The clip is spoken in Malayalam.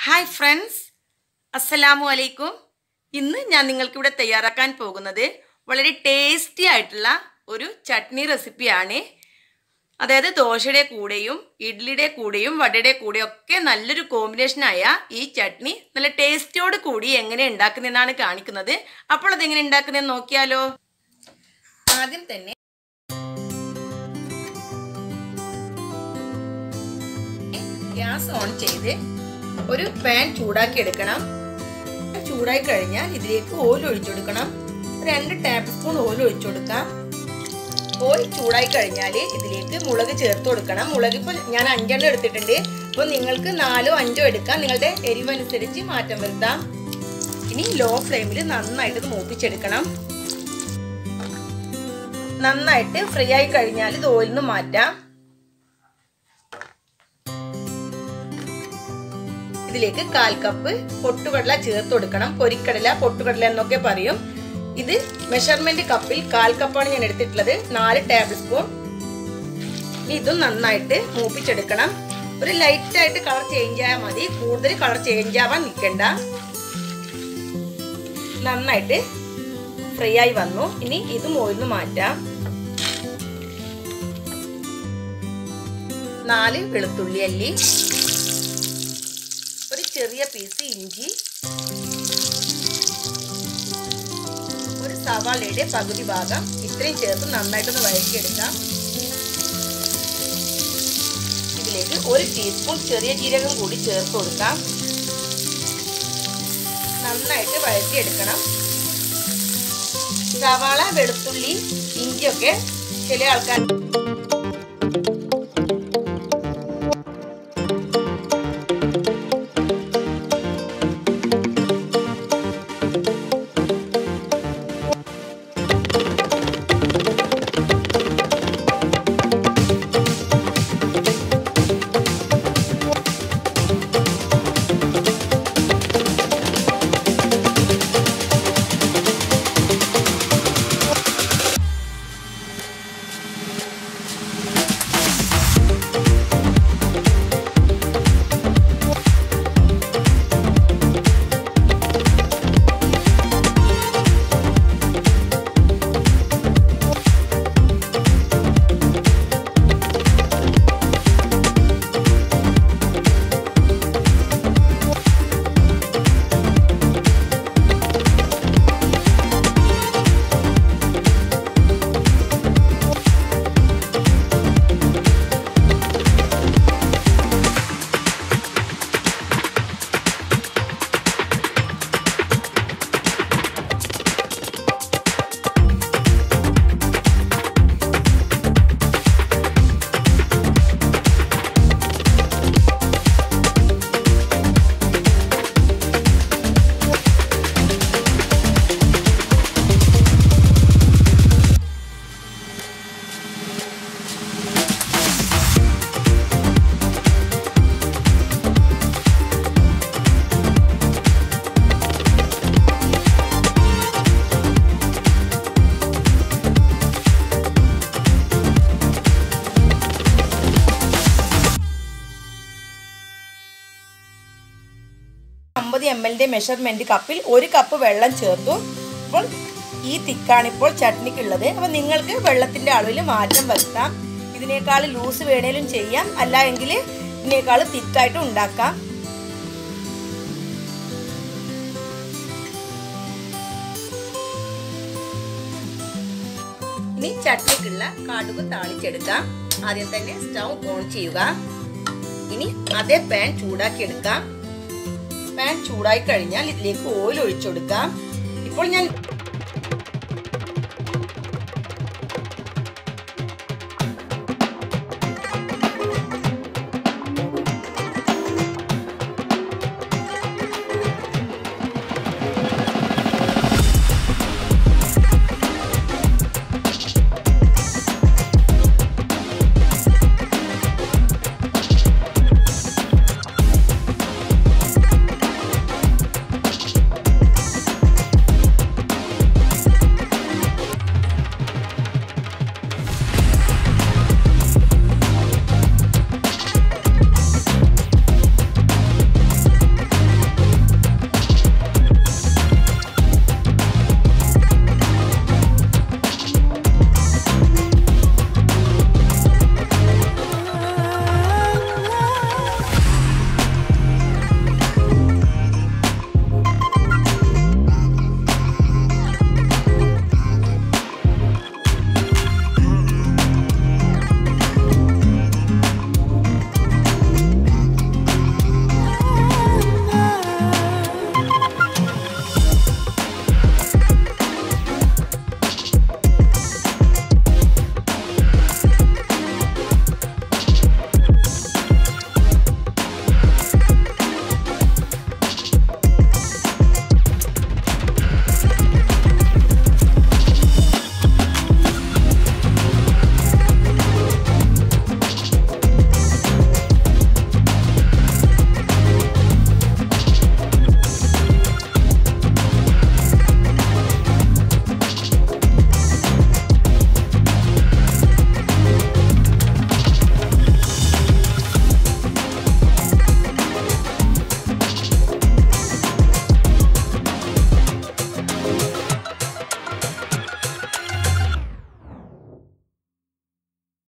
ഹായ് ഫ്രണ്ട്സ് അസ്സലാമു അലൈക്കും ഇന്ന് ഞാൻ നിങ്ങൾക്കിവിടെ തയ്യാറാക്കാൻ പോകുന്നത് വളരെ ടേസ്റ്റി ആയിട്ടുള്ള ഒരു ചട്നി റെസിപ്പിയാണ് അതായത് ദോശയുടെ കൂടെയും ഇഡ്ഡലിയുടെ കൂടെയും വടയുടെ കൂടെയും ഒക്കെ നല്ലൊരു കോമ്പിനേഷനായ ഈ ചട്നി നല്ല ടേസ്റ്റിയോട് കൂടി എങ്ങനെ ഉണ്ടാക്കുന്നതെന്നാണ് കാണിക്കുന്നത് അപ്പോൾ അതെങ്ങനെ ഉണ്ടാക്കുന്നതെന്ന് നോക്കിയാലോ ആദ്യം തന്നെ ഗ്യാസ് ഓൺ ചെയ്ത് ഒരു പാൻ ചൂടാക്കി എടുക്കണം ചൂടായി കഴിഞ്ഞാൽ ഇതിലേക്ക് ഓയിൽ ഒഴിച്ചു കൊടുക്കണം രണ്ട് ടേബിൾ സ്പൂൺ ഓയിൽ ഒഴിച്ചു കൊടുക്കാം ഓയിൽ ചൂടായി കഴിഞ്ഞാൽ ഇതിലേക്ക് മുളക് ചേർത്ത് കൊടുക്കണം മുളക് ഇപ്പോൾ ഞാൻ അഞ്ചെണ്ണം എടുത്തിട്ടുണ്ട് അപ്പോൾ നിങ്ങൾക്ക് നാലോ അഞ്ചോ എടുക്കാം നിങ്ങളുടെ എരിവനുസരിച്ച് മാറ്റം വരുത്താം ഇനി ലോ ഫ്ലെയിമിൽ നന്നായിട്ട് ഇത് മൂപ്പിച്ചെടുക്കണം നന്നായിട്ട് ഫ്രീ ആയി കഴിഞ്ഞാൽ ഇത് ഓയിൽ നിന്ന് മാറ്റാം ഇതിലേക്ക് കാൽ കപ്പ് പൊട്ടുകടല ചേർത്ത് കൊടുക്കണം പൊരിക്കടല പൊട്ടുകടല എന്നൊക്കെ പറയും ഇത് മെഷർമെന്റ് കപ്പിൽ കാൽ കപ്പാണ് ഞാൻ എടുത്തിട്ടുള്ളത് നാല് ടേബിൾ സ്പൂൺ ഇതും നന്നായിട്ട് മൂപ്പിച്ചെടുക്കണം ഒരു ലൈറ്റ് ആയിട്ട് കളർ ചേഞ്ച് ആയാൽ മതി കൂടുതൽ കളർ ചേഞ്ച് ആവാൻ നിൽക്കണ്ട നന്നായിട്ട് ഫ്രൈ ആയി വന്നു ഇനി ഇതും ഓയിൽ മാറ്റാം നാല് വെളുത്തുള്ളി അല്ലി ഒരു ചെറിയ പീസ് ഇഞ്ചി ഒരു സവാളയുടെ പകുതി ഭാഗം ഇത്രയും ചേർത്ത് നന്നായിട്ടൊന്ന് വഴറ്റിയെടുക്കാം ഇതിലേക്ക് ഒരു ടീസ്പൂൺ ചെറിയ ജീരകം കൂടി ചേർത്ത് കൊടുക്കാം നന്നായിട്ട് വഴറ്റിയെടുക്കണം സവാള വെളുത്തുള്ളി ഇഞ്ചിയൊക്കെ ചില ആൾക്കാർ അമ്പത് എം എല്ലിൻ്റെ മെഷർമെൻറ്റ് കപ്പിൽ ഒരു കപ്പ് വെള്ളം ചേർത്തു അപ്പോൾ ഈ തിക്കാണ് ഇപ്പോൾ ചട്നിക്കുള്ളത് അപ്പോൾ നിങ്ങൾക്ക് വെള്ളത്തിൻ്റെ അളവിൽ മാറ്റം വരുത്താം ഇതിനേക്കാൾ ലൂസ് വേണേലും ചെയ്യാം അല്ല എങ്കിൽ ഇതിനേക്കാൾ തിക്കായിട്ട് ഉണ്ടാക്കാം ഇനി ചട്നിക്കുള്ള കാടുക് താളിച്ചെടുക്കാം ആദ്യം തന്നെ സ്റ്റൗ ഓൺ ചെയ്യുക ഇനി അതേ പാൻ ചൂടാക്കി എടുക്കാം പാൻ ചൂടായി കഴിഞ്ഞാൽ ഇതിലേക്ക് ഓയിൽ ഒഴിച്ചു കൊടുക്കാം ഇപ്പോൾ ഞാൻ